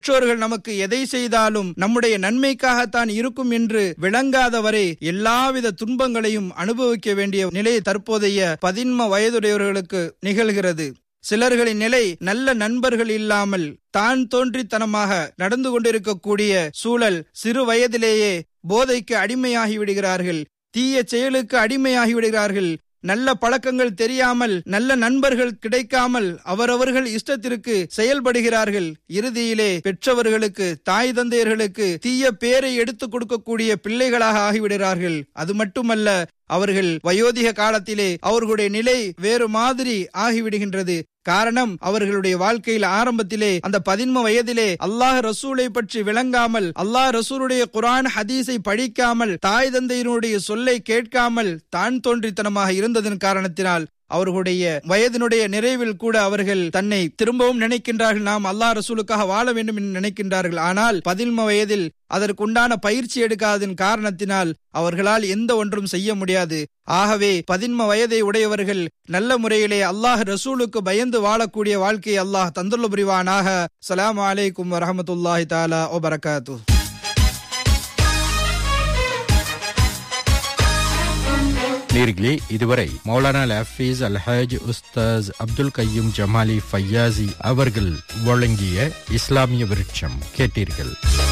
பெற்றோர்கள் நமக்கு எதை செய்தாலும் நம்முடைய நன்மைக்காகத்தான் இருக்கும் என்று விளங்காதவரை எல்லாவித துன்பங்களையும் அனுபவிக்க வேண்டிய நிலை தற்போதைய பதின்ம வயதுடையவர்களுக்கு நிகழ்கிறது சிலர்களின் நிலை நல்ல நண்பர்கள் இல்லாமல் தான் தோன்றித்தனமாக நடந்து கொண்டிருக்கக்கூடிய சூழல் சிறு வயதிலேயே போதைக்கு அடிமையாகி விடுகிறார்கள் தீய செயலுக்கு அடிமையாகி விடுகிறார்கள் நல்ல பழக்கங்கள் தெரியாமல் நல்ல நண்பர்கள் கிடைக்காமல் அவரவர்கள் இஷ்டத்திற்கு செயல்படுகிறார்கள் இறுதியிலே பெற்றவர்களுக்கு தாய் தந்தையர்களுக்கு தீய பேரை எடுத்துக் கொடுக்கக்கூடிய பிள்ளைகளாக ஆகிவிடுகிறார்கள் அது மட்டுமல்ல அவர்கள் வயோதிக காலத்திலே அவர்களுடைய நிலை வேறு மாதிரி ஆகிவிடுகின்றது காரணம் அவர்களுடைய வாழ்க்கையில் ஆரம்பத்திலே அந்த பதின்ம வயதிலே அல்லாஹ் ரசூலை பற்றி விளங்காமல் அல்லாஹ் ரசூலுடைய குரான் ஹதீஸை படிக்காமல் தாய் தந்தையினுடைய சொல்லை கேட்காமல் தான் தோன்றித்தனமாக இருந்ததன் காரணத்தினால் அவர்களுடைய வயதினுடைய நிறைவில் கூட அவர்கள் தன்னை திரும்பவும் நினைக்கின்றார்கள் நாம் அல்லாஹ் ரசூலுக்காக வாழ வேண்டும் என்று நினைக்கின்றார்கள் ஆனால் பதின்ம வயதில் அதற்குண்டான பயிற்சி எடுக்காததன் காரணத்தினால் அவர்களால் எந்த ஒன்றும் செய்ய முடியாது ஆகவே பதின்ம வயதை உடையவர்கள் நல்ல முறையிலே அல்லாஹ் ரசூலுக்கு பயந்து வாழக்கூடிய வாழ்க்கையை அல்லாஹ் தந்துள்ள புரிவானாக சலாம் அலைக்கும் வரமத்துல்லாஹி தாலா ஓ பரகாத்து நேர்களே இதுவரை மௌலானா ஹஃபீஸ் அல்ஹாஜ் உஸ்தாஸ் அப்துல் கையும் ஜமாலி ஃபையாசி அவர்கள் வழங்கிய இஸ்லாமிய விருட்சம் கேட்டீர்கள்